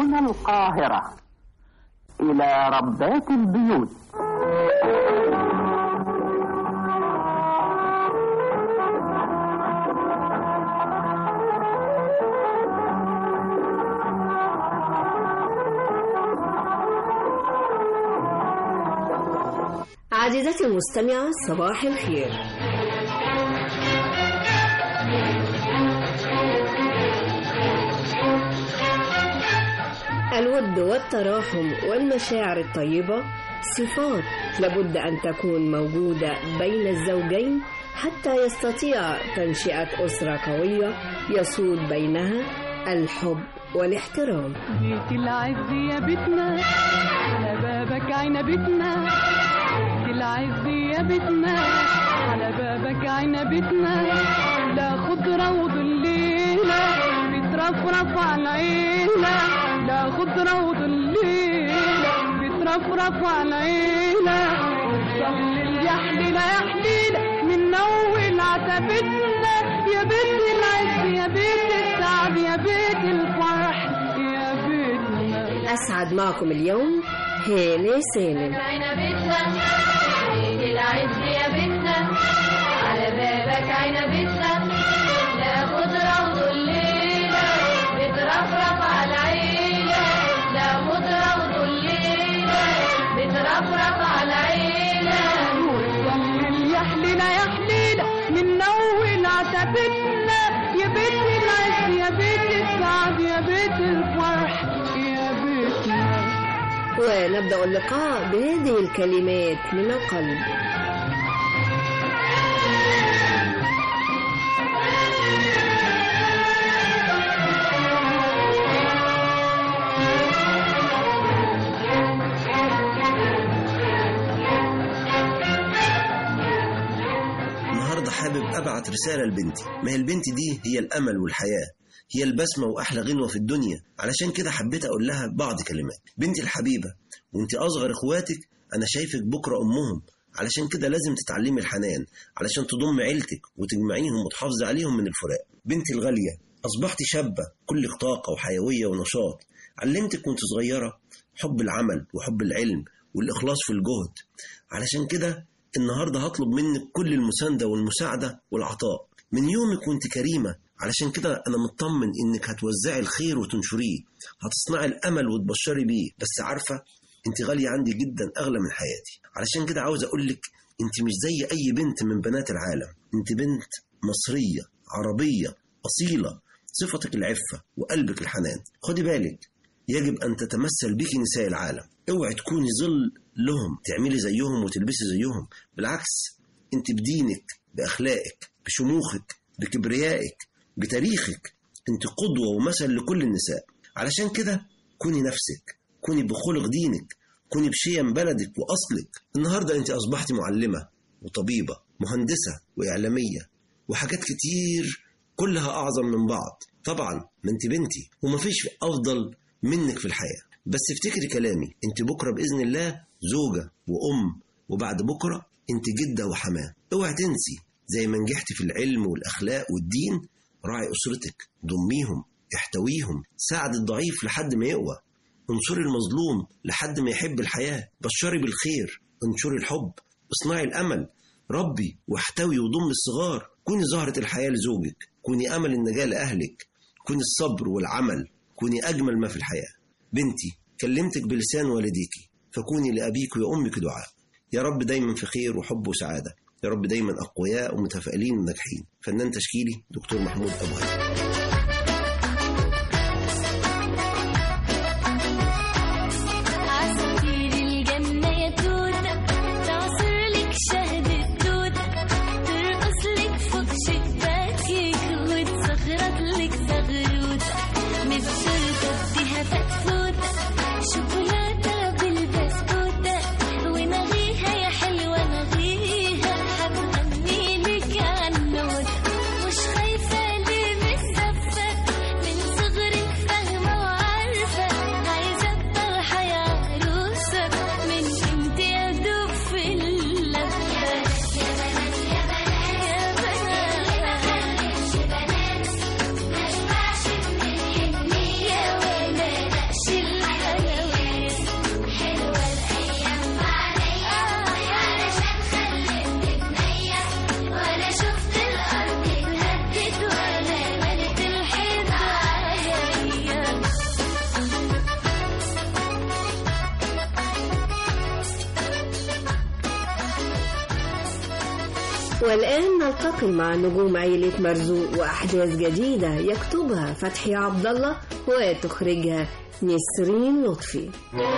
من القاهرة إلى ربات البيوت عزيزتي المستمعة صباح الخير الود والتراحم والمشاعر الطيبة صفات لابد أن تكون موجودة بين الزوجين حتى يستطيع تنشئة أسرة قوية يسود بينها الحب والاحترام بيت العز يا بيتنا على بابك عنبتنا بيت العز يا بيتنا على بابك عنبتنا لا خضرة وظليلة بترفرف على العيلة لا خضرة وظليلة بترفرف على العيلة صلي يا حليلة يا حليلة من أول عتبتنا يا بيت العز يا بيت السعد يا بيت الفرح يا بيتنا أسعد معكم اليوم هالة سالم عنبتنا بيت العز يا بيتنا على بابك عنبتنا لا خضرة وظليلة بترفرف على العيلة لا خضرة وظليلة بترفرف على العيلة وصلي يا حليلة يا حليلة من أول عتبتنا يا بيت العز يا بيت السعد يا بيت الفرح يا بيتنا ونبدأ اللقاء بهذه الكلمات من القلب النهارده حابب ابعت رساله لبنتي ما هي البنت دي هي الامل والحياه هي البسمه واحلى غنوه في الدنيا علشان كده حبيت اقول لها بعض كلمات بنتي الحبيبه وانت اصغر اخواتك انا شايفك بكره امهم علشان كده لازم تتعلمي الحنان علشان تضم عيلتك وتجمعيهم وتحافظي عليهم من الفراق بنتي الغاليه اصبحت شابه كلك طاقه وحيويه ونشاط علمتك وانت صغيره حب العمل وحب العلم والاخلاص في الجهد علشان كده النهارده هطلب منك كل المسانده والمساعده والعطاء من يومك وانت كريمه علشان كده انا مطمن انك هتوزعي الخير وتنشريه هتصنعي الامل وتبشري بيه بس عارفه انت غاليه عندي جدا اغلى من حياتي علشان كده عاوز اقول لك انت مش زي اي بنت من بنات العالم انت بنت مصريه عربيه اصيله صفتك العفه وقلبك الحنان خدي بالك يجب ان تتمثل بك نساء العالم اوعي تكوني ظل لهم تعملي زيهم وتلبسي زيهم بالعكس انت بدينك باخلاقك بشموخك بكبريائك بتاريخك انت قدوه ومثل لكل النساء علشان كده كوني نفسك كوني بخلق دينك كوني بشيم بلدك واصلك النهارده انت اصبحتي معلمه وطبيبه مهندسه واعلاميه وحاجات كتير كلها اعظم من بعض طبعا ما انت بنتي ومفيش افضل منك في الحياه بس افتكري كلامي انت بكره باذن الله زوجه وام وبعد بكره انت جده وحماه اوعي تنسي زي ما نجحتي في العلم والاخلاق والدين راعي اسرتك ضميهم احتويهم ساعد الضعيف لحد ما يقوى انصري المظلوم لحد ما يحب الحياه بشري بالخير انشري الحب اصنعي الامل ربي واحتوي وضم الصغار كوني زهرة الحياة لزوجك كوني أمل النجاة لأهلك كوني الصبر والعمل كوني أجمل ما في الحياة بنتي كلمتك بلسان والديكي فكوني لأبيك وأمك دعاء يا رب دايما في خير وحب وسعادة يا رب دايما أقوياء ومتفائلين وناجحين فنان تشكيلي دكتور محمود أبو هيثم عصافير الجنة يا توتة تعصر لك شهد التوتة ترقص لك فوق شباكك وتصغرط لك زغروتة مبسوطة اديها فتفوتة شوكولاتة بالبسكوتة ونغيها يا حلوة نغيها هتغني لك عنوتة مش خايفة ليه من الزفة والآن نلتقي مع نجوم عيلة مرزوق وأحداث جديدة يكتبها فتحي عبد الله وتخرجها نسرين لطفي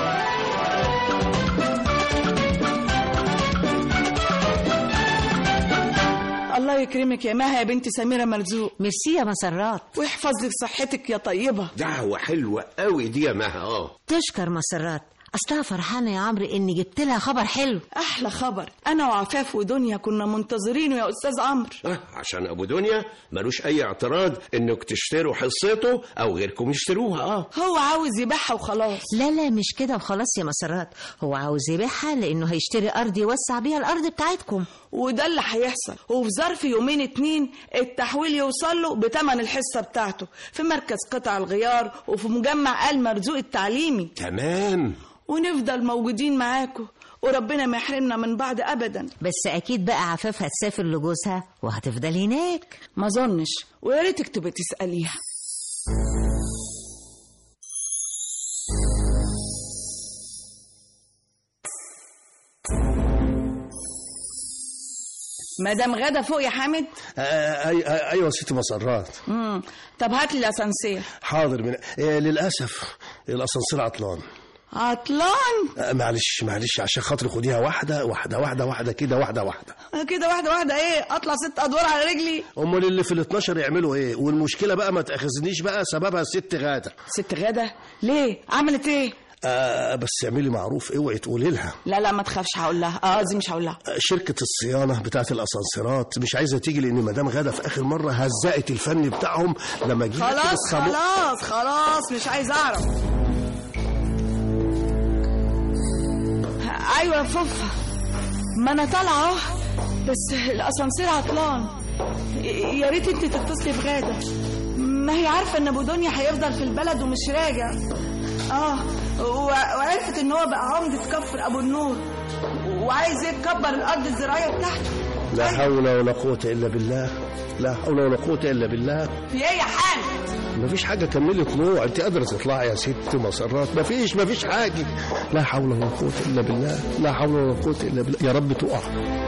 الله يكرمك يا مها يا بنت سميرة مرزوق ميرسي يا مسرات ويحفظ لك صحتك يا طيبة دعوة حلوة قوي دي يا مها اه تشكر مسرات اصلها فرحانه يا عمرو اني جبت لها خبر حلو أحلى خبر أنا وعفاف ودنيا كنا منتظرينه يا أستاذ عمرو آه، عشان ابو دنيا ملوش اي اعتراض انك تشتروا حصته او غيركم يشتروها اه هو عاوز يبيعها وخلاص لا لا مش كده وخلاص يا مسرات هو عاوز يبيعها لانه هيشتري ارض يوسع بيها الارض بتاعتكم وده اللي هيحصل وفي ظرف يومين اتنين التحويل يوصل له بتمن الحصة بتاعته في مركز قطع الغيار وفي مجمع آل مرزوق التعليمي تمام ونفضل موجودين معاكم وربنا ما يحرمنا من بعض أبدا بس اكيد بقى عفاف هتسافر لجوزها وهتفضل هناك ما ظنش ويا ريتك تبقي تسأليها مدام غدا فوق يا حامد آه، أي- آه، ايوه ست مسرات مم. طب هات لي الاسانسير حاضر من آه، للاسف الاسانسير عطلان عطلان آه، معلش معلش عشان خاطري خديها واحده واحده واحده واحده كده واحده واحده كده واحده واحده ايه اطلع ست ادوار على رجلي امال اللي في ال 12 يعملوا ايه والمشكله بقى ما تاخذنيش بقى سببها الست غاده ست غدا ليه عملت ايه آه بس اعملي معروف اوعي تقولي لها لا لا ما تخافش هقول لها اه قصدي مش هقول لها آه، شركة الصيانة بتاعة الأسانسيرات مش عايزة تيجي لأن مدام غادة في آخر مرة هزقت الفن بتاعهم لما جه خلاص خلاص خلاص مش عايز اعرف ايوه يا فوفا ما انا طالعه اهو بس الاسانسير عطلان ي- يا ريت انت تتصلي بغاده ما هي عارفه ان ابو دنيا هيفضل في البلد ومش راجع اه و- وعرفت ان هو بقى عمدة كفر ابو النور وعايز يكبر الارض الزراعيه بتاعته لا حول ولا قوة إلا بالله لا حول ولا قوة إلا بالله في ايه يا حامد مفيش حاجة كملي طلوع أنت قادرة تطلعي يا ست مسرات مفيش مفيش حاجة لا حول ولا قوة إلا بالله لا حول ولا قوة إلا بالله يا رب تقع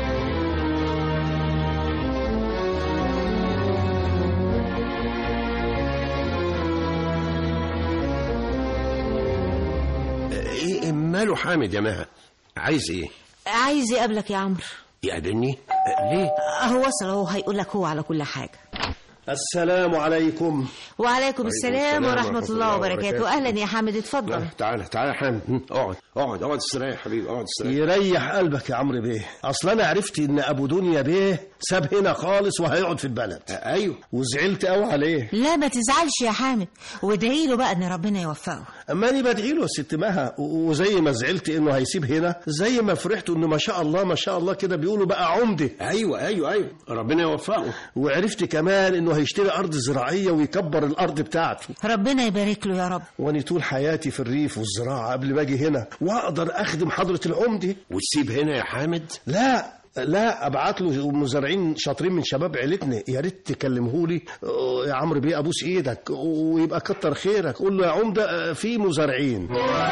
ايه ماله حامد يا مها عايز ايه عايز يقابلك يا عمرو يقابلني آه، ليه هو وصل اهو هيقول لك هو على كل حاجه السلام عليكم وعليكم السلام السلام ورحمه ورحمة الله الله وبركاته وبركاته. اهلا يا حامد اتفضل لا تعالى تعالى يا حامد هم، اقعد اقعد اقعد استريح يا حبيبي اقعد استريح يريح قلبك يا عمرو بيه أصل أنا عرفت إن أبو دنيا بيه ساب هنا خالص وهيقعد في البلد آه، ايوه وزعلت قوي عليه لا ما تزعلش يا حامد وادعي له بقى ان ربنا يوفقه اما انا بدعي له يا ست مها و- وزي ما زعلت انه هيسيب هنا زي ما فرحت انه ما شاء الله ما شاء الله كده بيقولوا بقى عمده ايوه ايوه ايوه ربنا يوفقه وعرفت كمان انه هيشتري ارض زراعيه ويكبر الارض بتاعته ربنا يبارك له يا رب وانا طول حياتي في الريف والزراعه قبل ما اجي هنا واقدر اخدم حضره العمده وتسيب هنا يا حامد لا لا ابعت له مزارعين شاطرين من شباب عيلتنا يا ريت تكلمهولي آه، يا عمرو بيه ابوس ايدك ويبقى كتر خيرك قول له يا عمده آه، في مزارعين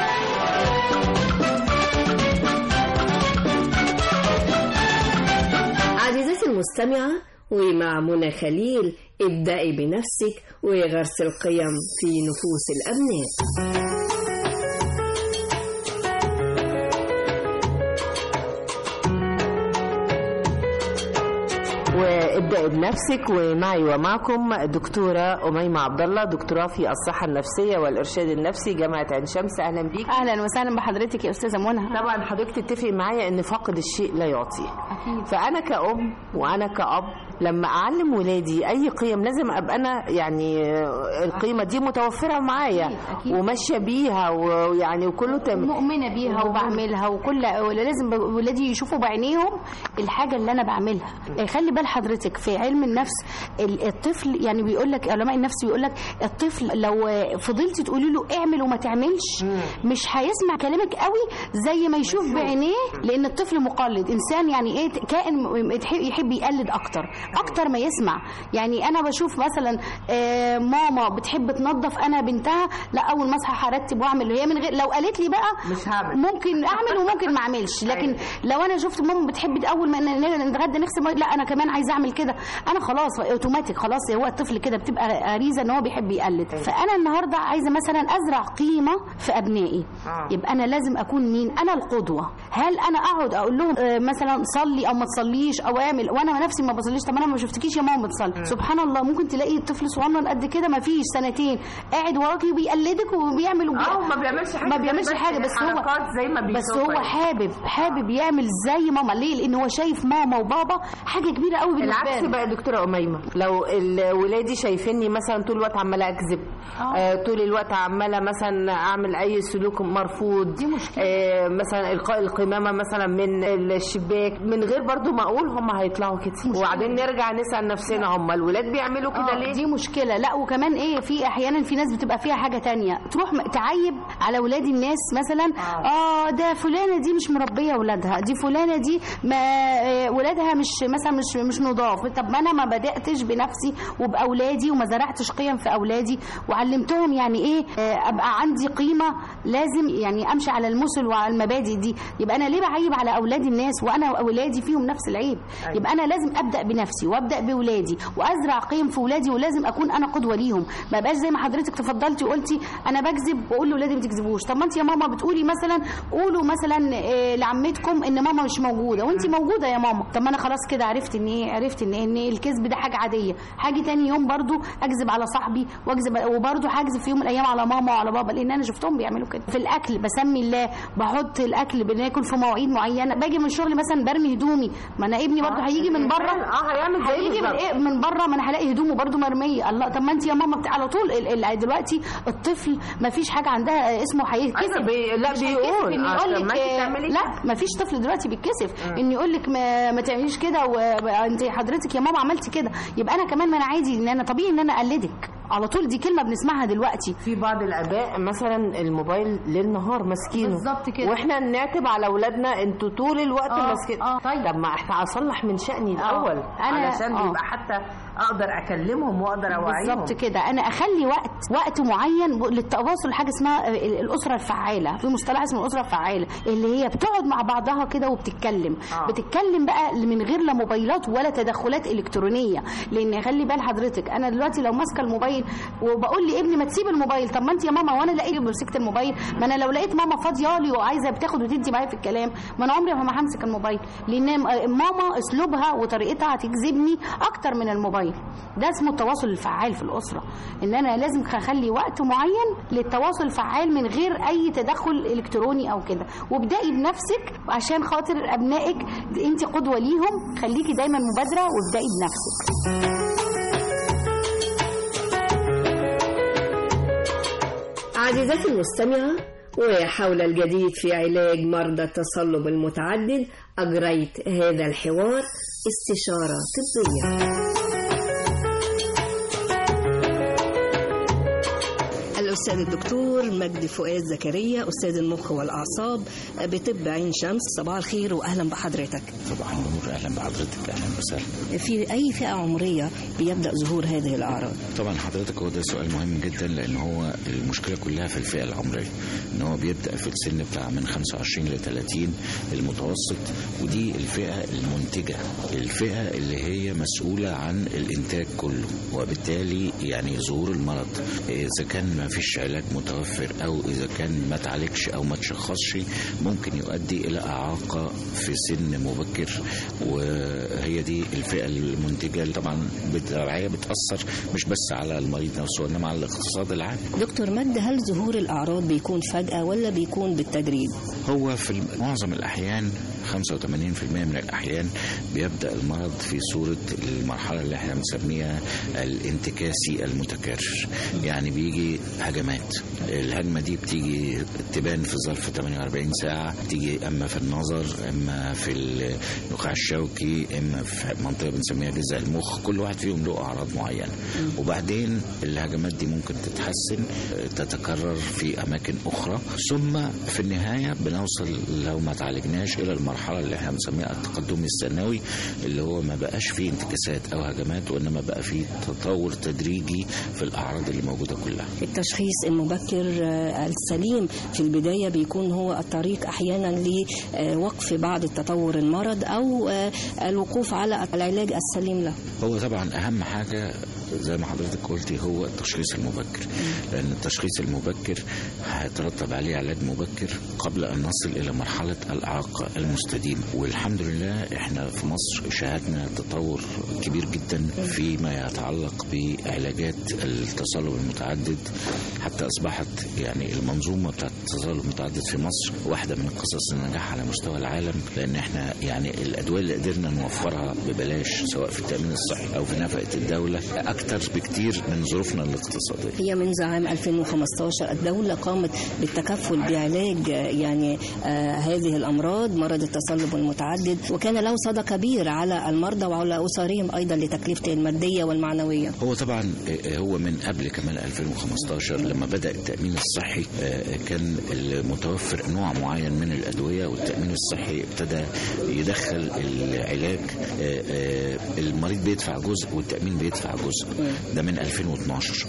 عزيزتي المستمعة ومع منى خليل ابدأي بنفسك وغرس القيم في نفوس الأبناء وابدأي بنفسك ومعي ومعكم دكتورة أميمة عبد الله دكتوراه في الصحة النفسية والإرشاد النفسي جامعة عين شمس أهلا بيك اهلا وسهلا بحضرتك يا استاذه منى طبعا حضرتك تتفق معايا ان فاقد الشيء لا يعطيه أكيد. فانا كأم وانا كأب لما اعلم ولادي اي قيم لازم ابقى انا يعني القيمه دي متوفره معايا أكيد، أكيد. وماشيه بيها ويعني وكله تمام مؤمنه بيها وبعملها وكل لازم ب- ولادي يشوفوا بعينيهم الحاجه اللي انا بعملها خلي بال حضرتك في علم النفس ال- الطفل يعني بيقول لك علماء النفس بيقول لك الطفل لو فضلتي تقولي له اعمل وما تعملش مش هيسمع كلامك قوي زي ما يشوف بعينيه لان الطفل مقلد انسان يعني ايه كائن م- يتح- يحب يقلد اكتر اكتر ما يسمع يعني انا بشوف مثلا آه، ماما بتحب تنظف انا بنتها لا اول ما اصحى هرتب واعمل هي من غير لو قالت لي بقى مش هعمل. ممكن اعمل وممكن ما اعملش لكن لو انا شفت ماما بتحب اول ما ن- ن- نتغدى نغسل لا انا كمان عايزه اعمل كده انا خلاص اوتوماتيك خلاص هو الطفل كده بتبقى غريزه ان هو بيحب يقلد فانا النهارده عايزه مثلا ازرع قيمه في ابنائي يبقى انا لازم اكون مين انا القدوه هل انا اقعد اقول لهم آه، مثلا صلي او ما تصليش او اعمل وانا نفسي ما بصليش طب انا ما شفتكيش يا ماما بتصلي سبحان الله ممكن تلاقي طفل صغنن قد كده ما فيش سنتين قاعد وراكي وبيقلدك وبيعمل وبي... اه ما بيعملش حاجه ما بيعملش حاجه بس هو حركات زي ما بس بيشوفها هو يعني. حابب حابب يعمل زي ماما ليه لان هو شايف ماما وبابا حاجه كبيره قوي بالنسبه العكس له بقى يا دكتوره اميمه لو ال- ولادي شايفيني مثلا طول الوقت عماله اكذب آه طول الوقت عماله مثلا اعمل اي سلوك مرفوض دي مشكله آه مثلا القاء القمامه مثلا من الشباك من غير برضو ما اقول هم هيطلعوا كده وبعدين نرجع نسال نفسنا هم الولاد بيعملوا كده آه، ليه دي مشكله لا وكمان ايه في احيانا في ناس بتبقى فيها حاجه تانية تروح م- تعيب على ولاد الناس مثلا اه ده فلانه دي مش مربيه ولادها دي فلانه دي ما آه، ولادها مش مثلا مش مش نضاف طب ما انا ما بداتش بنفسي وباولادي وما زرعتش قيم في اولادي وعلمتهم يعني ايه آه، ابقى عندي قيمه لازم يعني امشي على المثل وعلى المبادئ دي يبقى انا ليه بعيب على اولاد الناس وانا اولادي فيهم نفس العيب يبقى انا لازم ابدا بنفسي وابدا باولادي وازرع قيم في اولادي ولازم اكون انا قدوه ليهم ما بقاش زي ما حضرتك تفضلتي وقلتي انا بكذب واقول لاولادي ما تكذبوش طب ما انت يا ماما بتقولي مثلا قولوا مثلا آه، لعمتكم ان ماما مش موجوده وانت موجوده يا ماما طب ما انا خلاص كده عرفت ان ايه عرفت ان ان الكذب ده حاجه عاديه حاجه تاني يوم برضو اكذب على صاحبي واكذب وبرضو هكذب في يوم من الايام على ماما وعلى بابا لان انا شفتهم بيعملوا كده في الاكل بسمي الله بحط الاكل بناكل في مواعيد معينه باجي من الشغل مثلا برمي هدومي ما انا ابني برضو هيجي من بره اه هيعمل زي هيجي من بالظبط. ايه من بره ما انا هلاقي هدومه برضو مرميه الله طب ما انت يا ماما بت... على طول ال... ال... دلوقتي الطفل ما فيش حاجه عندها اسمه هيتكسف أيوة بي- لا، مش بيقول. هيتكسف ان آه، يقول طب ما لك أنت آه، تعملي لا ما فيش طفل دلوقتي بيتكسف ان يقول لك ما, ما تعمليش كده وانت حضرتك يا ماما عملتي كده يبقى انا كمان ما انا عادي ان انا طبيعي ان انا اقلدك على طول دي كلمه بنسمعها دلوقتي في بعض الاباء مثلا الموبايل ليل نهار ماسكينه بالظبط كده. واحنا نعتب على اولادنا انتوا طول الوقت آه، ماسكين آه، طيب. طب ما احنا اصلح من شاني الاول أنا- علشان آه. يبقى حتى اقدر اكلمهم واقدر اوعيهم بالظبط كده انا اخلي وقت وقت معين ب- للتواصل حاجه اسمها ال- الاسره الفعاله في مصطلح اسمه الاسره الفعاله اللي هي بتقعد مع بعضها كده وبتتكلم آه. بتتكلم بقى من غير لا موبايلات ولا تدخلات الكترونيه لان خلي بال حضرتك انا دلوقتي لو ماسكه الموبايل وبقول لابني ما تسيب الموبايل طب ما انت يا ماما وانا لقيت مسكت الموبايل ما انا لو لقيت ماما فاضيه لي وعايزه بتاخد وتدي معايا في الكلام ما انا عمري ما همسك الموبايل لان ماما اسلوبها وطريقتها هتجذبني اكتر من الموبايل ده اسمه التواصل الفعال في الاسره ان انا لازم اخلي وقت معين للتواصل الفعال من غير اي تدخل الكتروني او كده وابدأي بنفسك عشان خاطر ابنائك انت قدوه ليهم خليكي دايما مبادره وابدأي بنفسك عزيزتي المستمعة وحول الجديد في علاج مرضى التصلب المتعدد أجريت هذا الحوار استشارة طبية الأستاذ الدكتور مجدي فؤاد زكريا أستاذ المخ والأعصاب بطب عين شمس صباح الخير وأهلا بحضرتك صباح النور اهلا بحضرتك اهلا وسهلا في أي فئة عمرية بيبدأ ظهور هذه الأعراض طبعا حضرتك هو ده سؤال مهم جدا لان هو المشكله كلها في الفئه العمريه ان هو بيبدا في السن بتاع من 25 ل 30 المتوسط ودي الفئه المنتجه الفئه اللي هي مسؤوله عن الانتاج كله وبالتالي يعني ظهور المرض اذا كان ما فيش علاج متوفر او اذا كان ما تعالجش او ما تشخصش ممكن يؤدي الى اعاقه في سن مبكر وهي دي الفئه المنتجه اللي طبعا بالتبعيه بتاثر مش بس على المريض نفسه وانما على الاقتصاد العام دكتور مجد هل ظهور الأعراض بيكون فجأة ولا بيكون بالتدريج هو في معظم الأحيان 85% من الأحيان بيبدأ المرض في صورة المرحلة اللي احنا بنسميها الانتكاسي المتكرر يعني بيجي حاجات هجمات الهجمة دي بتيجي تبان في ظرف 48 ساعة تيجي اما في النظر اما في النخاع الشوكي اما في منطقة بنسميها جذع المخ كل واحد فيهم له اعراض معينة وبعدين الهجمات دي ممكن تتحسن تتكرر في اماكن اخرى ثم في النهاية بنوصل لو ما تعالجناش الى المرحلة اللي احنا بنسميها التقدم الثانوي اللي هو ما بقاش فيه انتكاسات او هجمات وانما بقى فيه تطور تدريجي في الاعراض اللي موجودة كلها التشخيص المبكر آه، السليم في البداية بيكون هو الطريق أحيانا لوقف بعض تطور المرض أو آه، الوقوف على العلاج السليم له هو طبعا اهم حاجه زي ما حضرتك قلتي هو التشخيص المبكر لان التشخيص المبكر هيترتب عليه علاج مبكر قبل ان نصل الى مرحله الاعاقه المستديمه والحمد لله احنا في مصر شاهدنا تطور كبير جدا فيما يتعلق بعلاجات التصلب المتعدد حتى اصبحت يعني المنظومه بتاعت التصلب المتعدد في مصر واحده من قصص النجاح على مستوى العالم لان احنا يعني الادويه اللي قدرنا نوفرها ببلاش سواء في التامين الصحي او في نفقه الدوله اكتر بكتير من ظروفنا الاقتصاديه هي منذ عام 2015 الدولة قامت بالتكفل بعلاج آه، يعني آه، هذه الأمراض مرض التصلب المتعدد وكان له صدى كبير على المرضى وعلى أسرهم أيضا لتكلفته المادية والمعنوية هو طبعا آه، هو من قبل كمان 2015 لما بدأ التأمين الصحي آه، كان المتوفر نوع معين من الأدوية والتأمين الصحي ابتدى يدخل العلاج آه، آه، المريض بيدفع جزء والتأمين بيدفع جزء ده من 2012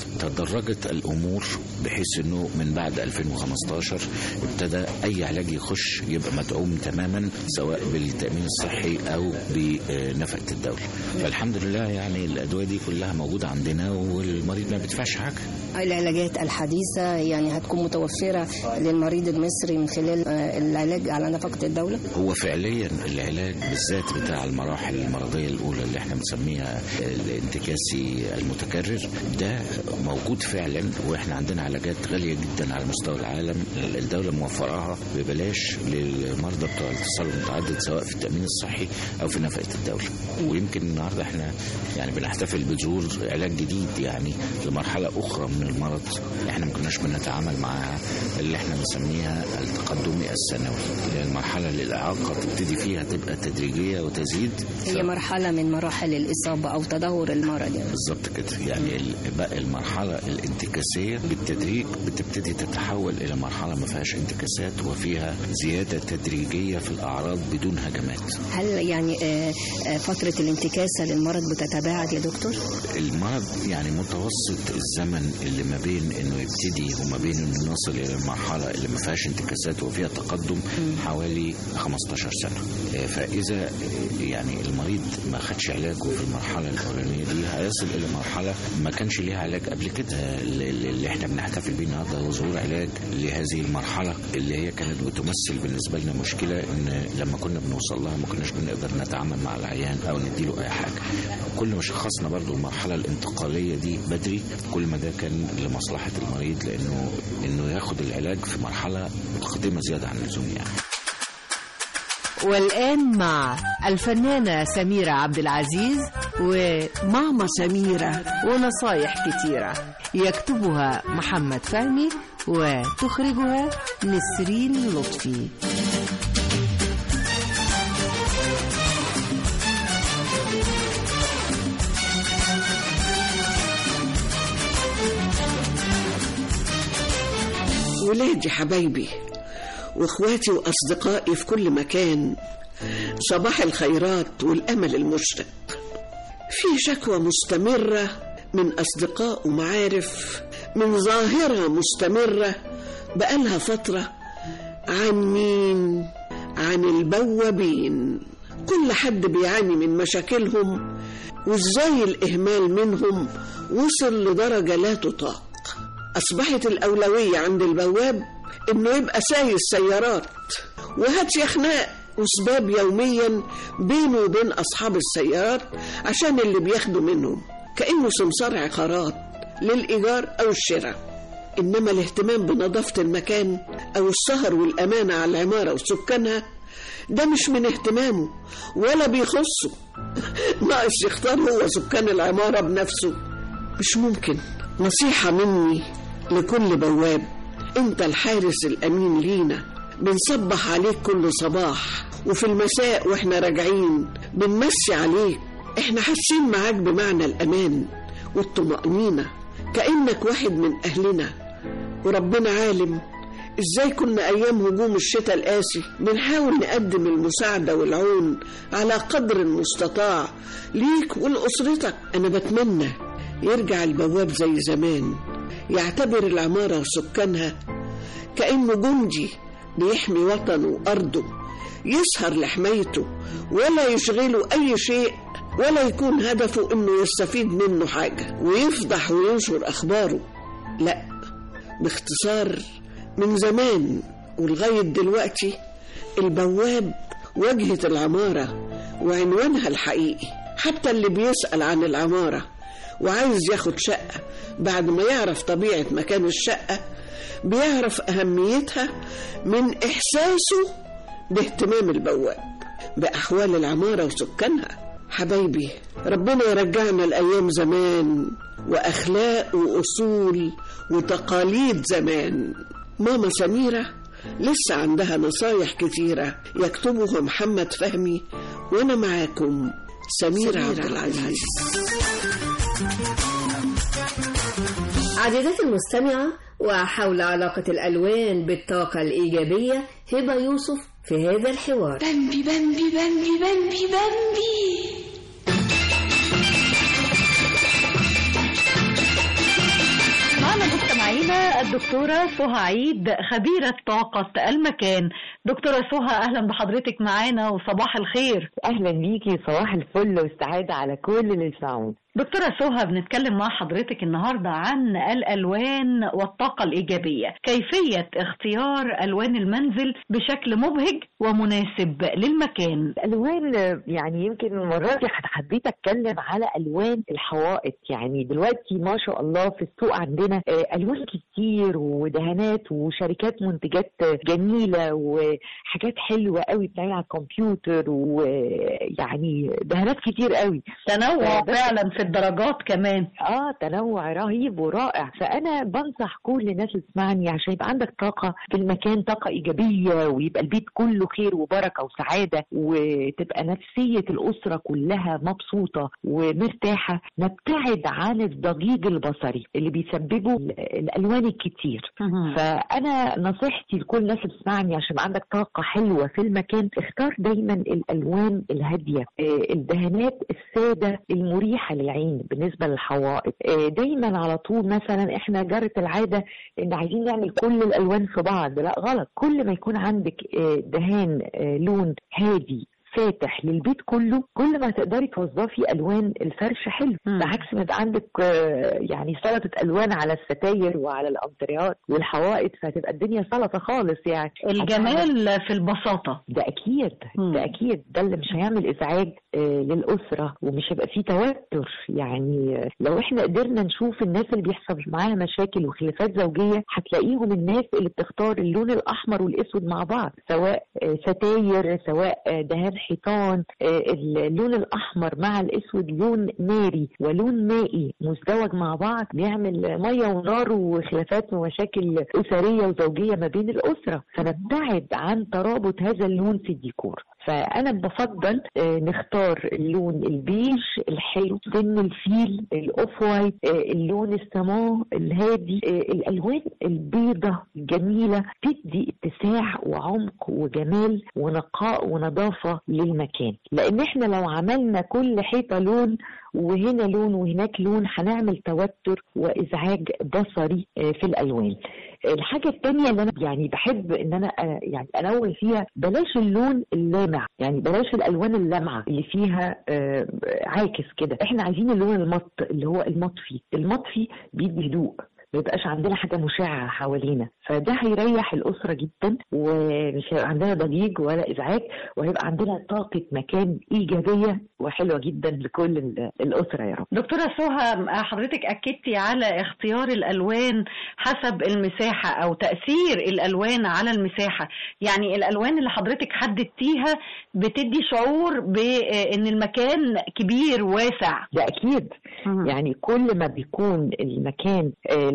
وتدرجت الأمور بحيث أنه من بعد 2015 ابتدى أي علاج يخش يبقى مدعوم تماما سواء بالتأمين الصحي أو بنفقة الدولة فالحمد لله يعني الأدوية دي كلها موجودة عندنا والمريض ما بيدفعش حاجة العلاجات الحديثة يعني هتكون متوفرة للمريض المصري من خلال آه، العلاج على نفقة الدولة هو فعليا العلاج بالذات بتاع المراحل المرضية الأولى اللي احنا بنسميها الانتكاسي المتكرر ده موجود فعلا واحنا عندنا علاجات غالية جدا على مستوى العالم الدولة موفراها ببلاش للمرضى بتوع التصلب المتعدد سواء في التأمين الصحي أو في نفقة الدولة ويمكن النهارده احنا يعني بنحتفل بظهور علاج جديد يعني لمرحلة أخرى من المرض احنا ما كناش بنتعامل معاها اللي احنا بنسميها التقدمي الثانوي اللي هي المرحلة اللي الإعاقة تبتدي فيها تبقى تدريجية وتزيد هي مرحلة من مراحل الإصابة أو تدهور المرض يعني. بالظبط كده يعني ال- بقى المرحلة الانتكاسية بالتدريج بتبتدي تتحول إلى مرحلة ما فيهاش انتكاسات وفيها زيادة تدريجية في الأعراض بدون هجمات هل يعني آه، آه، فترة الانتكاسة للمرض بتتباعد يا دكتور؟ المرض يعني متوسط الزمن اللي ما بين انه يبتدي وما بين انه نصل الى المرحله اللي ما فيهاش انتكاسات وفيها تقدم حوالي 15 سنه آه، فاذا آه، يعني المريض ما خدش علاجه في المرحله الاولانيه دي هيصل الى مرحله ما كانش ليها علاج قبل كده آه، اللي اللي احنا بنحتفل بيه النهارده هو ظهور علاج لهذه المرحله اللي هي كانت بتمثل بالنسبه لنا مشكله ان لما كنا بنوصل لها ما كناش بنقدر نتعامل مع العيان او نديله اي حاجه كل ما شخصنا برضو المرحله الانتقاليه دي بدري كل ما ده كان لمصلحه المريض لانه انه ياخد العلاج في مرحله متقدمه زياده عن اللزوم يعني والآن مع الفنانة سميرة عبد العزيز وماما سميرة ونصايح كتيرة يكتبها محمد فهمي وتخرجها نسرين لطفي ولادي حبايبي واخواتي واصدقائي في كل مكان صباح الخيرات والامل المشرق في شكوى مستمره من اصدقاء ومعارف من ظاهره مستمره بقالها فتره عن مين عن البوابين كل حد بيعاني من مشاكلهم وازاي الاهمال منهم وصل لدرجه لا تطاق أصبحت الأولوية عند البواب إنه يبقى سايق السيارات وهات يا خناق وسباب يوميا بينه وبين أصحاب السيارات عشان اللي بياخدوا منهم كأنه سمسار عقارات للإيجار أو الشراء إنما الاهتمام بنظافة المكان أو السهر والأمانة على العمارة وسكانها ده مش من اهتمامه ولا بيخصه ناقص يختار هو سكان العمارة بنفسه مش ممكن نصيحة مني لكل بواب انت الحارس الامين لينا بنصبح عليك كل صباح وفي المساء واحنا راجعين بنمسي عليك احنا حاسين معاك بمعنى الامان والطمأنينة كأنك واحد من اهلنا وربنا عالم ازاي كنا ايام هجوم الشتاء القاسي بنحاول نقدم المساعدة والعون على قدر المستطاع ليك ولأسرتك انا بتمنى يرجع البواب زي زمان يعتبر العمارة وسكانها كأنه جندي بيحمي وطنه وأرضه يسهر لحمايته ولا يشغله أي شيء ولا يكون هدفه إنه يستفيد منه حاجة ويفضح وينشر أخباره لا باختصار من زمان ولغاية دلوقتي البواب واجهة العمارة وعنوانها الحقيقي حتى اللي بيسأل عن العمارة وعايز ياخد شقة بعد ما يعرف طبيعة مكان الشقة بيعرف أهميتها من إحساسه باهتمام البواب بأحوال العمارة وسكانها حبايبي ربنا يرجعنا لأيام زمان وأخلاق وأصول وتقاليد زمان ماما سميرة لسه عندها نصايح كتيرة يكتبها محمد فهمي وأنا معاكم سميرة عبد العزيز عزيزتي المستمعة وحول علاقة الألوان بالطاقة الإيجابية هبة يوسف في هذا الحوار بامبي بامبي بامبي بامبي بامبي معنا مستمعينا الدكتورة سهى عيد خبيرة طاقة المكان دكتورة سهى أهلا بحضرتك معانا وصباح الخير اهلا بيكي صباح الفل والسعاده على كل اللي يسمعون دكتورة سهى بنتكلم مع حضرتك النهاردة عن الألوان والطاقة الإيجابية كيفية اختيار ألوان المنزل بشكل مبهج ومناسب للمكان الالوان يعني يمكن المره دي حبيت اتكلم على الوان الحوائط يعني دلوقتي ما شاء الله في السوق عندنا آه، الوان كتير ودهانات وشركات منتجات جميله وحاجات حلوه قوي بتعمل على الكمبيوتر ويعني دهانات كتير قوي تنوع آه، بس- فعلا في الدرجات كمان اه تنوع رهيب ورائع فانا بنصح كل الناس اللي تسمعني عشان يبقى عندك طاقه في المكان طاقه ايجابيه ويبقى البيت كله خير وبركه وسعاده وتبقى نفسيه الاسره كلها مبسوطه ومرتاحه نبتعد عن الضجيج البصري اللي بيسببه ال- الالوان الكتير فانا نصيحتي لكل الناس اللي بتسمعني عشان يبقى عندك طاقه حلوه في المكان اختار دايما الالوان الهاديه آه، الدهانات الساده المريحه للعين بالنسبه للحوائط آه، دايما على طول مثلا احنا جرت العاده ان عايزين نعمل كل الالوان في بعض لا غلط كل ما يكون عندك آه، دهان آه، لون هادي فاتح للبيت كله كل ما تقدري توظفي الوان الفرش حلو بعكس ما يبقى عندك آه، يعني سلطه الوان على الستاير وعلى الانتريات والحوائط فهتبقى الدنيا سلطه خالص يعني الجمال في البساطة ده اكيد ده اكيد ده اللي مش هيعمل ازعاج آه، للاسره ومش هيبقى فيه توتر يعني آه، لو احنا قدرنا نشوف الناس اللي بيحصل معاها مشاكل وخلافات زوجيه هتلاقيهم الناس اللي بتختار اللون الاحمر والاسود مع بعض سواء آه، ستاير سواء آه، دهان حيطان آه، اللون الاحمر مع الاسود لون ناري ولون مائي مزدوج مع بعض بيعمل ميه ونار وخلافات ومشاكل اسريه وزوجيه ما بين الاسره فنبتعد عن ترابط هذا اللون في الديكور فانا بفضل آه، نختار اللون البيج الحلو سن الفيل الاوف وايت آه، اللون السماء الهادي آه، الالوان البيضة الجميله تدي اتساع وعمق وجمال ونقاء ونظافه للمكان لان احنا لو عملنا كل حيطه لون وهنا لون وهناك لون هنعمل توتر وازعاج بصري آه، في الالوان الحاجة التانية اللي أنا يعني بحب إن أنا آه، يعني أنوه فيها بلاش اللون اللامع يعني بلاش الألوان اللامعة اللي فيها آه، عاكس كده إحنا عايزين اللون المط اللي هو المطفي المطفي بيدي هدوء ما يبقاش عندنا حاجة مشعة حوالينا فده هيريح الأسرة جدا ومش هيبقى عندنا ضجيج ولا إزعاج وهيبقى عندنا طاقة مكان إيجابية وحلوة جدا لكل ال- الأسرة يا رب دكتورة سهى حضرتك أكدتي على اختيار الألوان حسب المساحة أو تأثير الألوان على المساحة يعني الألوان اللي حضرتك حددتيها بتدي شعور بأن المكان كبير واسع ده أكيد يعني كل ما بيكون المكان آه،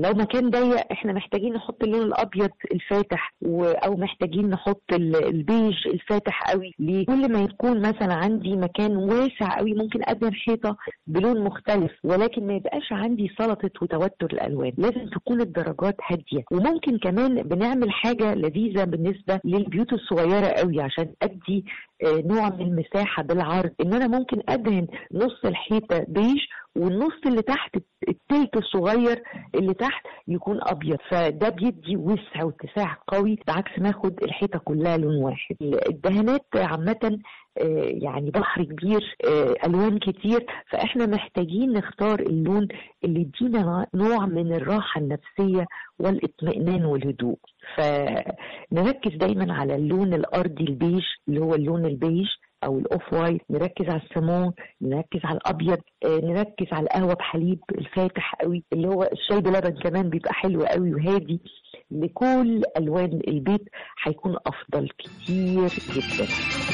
لو مكان ضيق احنا محتاجين نحط اللون الابيض الفاتح و... او محتاجين نحط ال- البيج الفاتح قوي ليه كل ما يكون مثلا عندي مكان واسع قوي ممكن ادهن حيطه بلون مختلف ولكن ما يبقاش عندي سلطه وتوتر الالوان لازم تكون الدرجات هاديه وممكن كمان بنعمل حاجه لذيذه بالنسبه للبيوت الصغيره قوي عشان ادي آه، نوع من المساحه بالعرض ان انا ممكن ادهن نص الحيطه بيج والنص اللي تحت التلت الصغير اللي تحت يكون ابيض فده بيدي وسع واتساع قوي بعكس ما اخد الحيطه كلها لون واحد الدهانات عامه آه، يعني بحر كبير آه، الوان كتير فاحنا محتاجين نختار اللون اللي يدينا نوع من الراحه النفسيه والاطمئنان والهدوء فنركز دايما على اللون الارضي البيج اللي هو اللون البيج او الاوف وايت نركز على السمون نركز على الابيض آه، نركز على القهوه بحليب الفاتح قوي اللي هو الشاي بلبن كمان بيبقى حلو قوي وهادي لكل الوان البيت هيكون افضل كتير جدا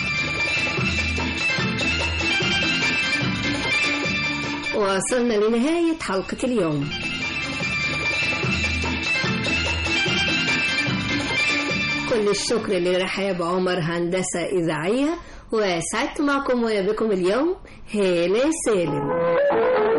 وصلنا لنهاية حلقة اليوم كل الشكر لرحاب عمر هندسة إذاعية وسعدت معكم وبكم اليوم هالة سالم